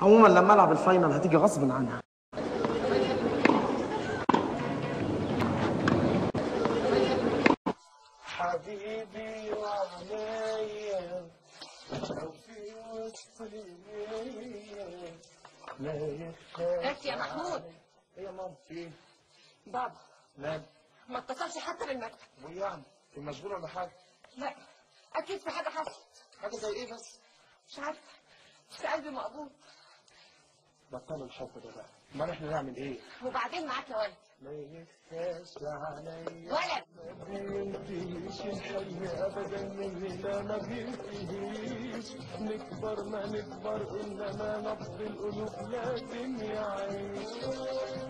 عموما لما العب الفاينل هتيجي غصب عنها حبيبي وعليا لو في وسط الليل لا يخاف بس يا محمود ايه يا ماما في ايه؟ بابا مال ما اتصلش حتى بالمكتب وايه يعني؟ في مشغول ولا حاجه؟ لا اكيد في حاجه حصلت حاجه زي ايه بس؟ مش عارفه بس قلبي مقبوض بطلوا الحب ده بقى امال احنا نعمل ايه؟ وبعدين معاك يا ولد ما يخفاش عليا ولد ما بينتهيش الحلم ابدا مننا ما بينتهيش نكبر ما نكبر انما نبض القلوب لازم يعيش